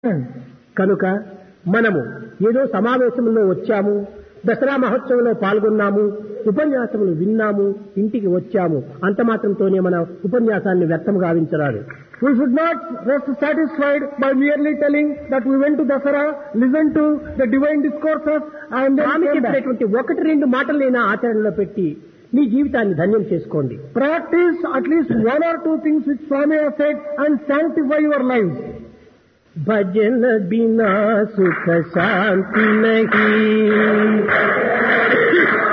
కనుక మనము ఏదో సమావేశంలో వచ్చాము దసరా మహోత్సవంలో పాల్గొన్నాము ఉపన్యాసములు విన్నాము ఇంటికి వచ్చాము అంత మాత్రంతోనే మన ఉపన్యాసాన్ని వ్యర్థం గావించరాదు We should not rest satisfied by merely telling that we went to Dasara, listened to the divine discourses and then Swamy came back. చెప్పినటువంటి ఒకటి రెండు మాటలైనా ఆచరణలో పెట్టి మీ జీవితాన్ని ధన్యం చేసుకోండి Practice at least one or two things which Swami has said and sanctify your lives. भजन बिना सुख शांति नहीं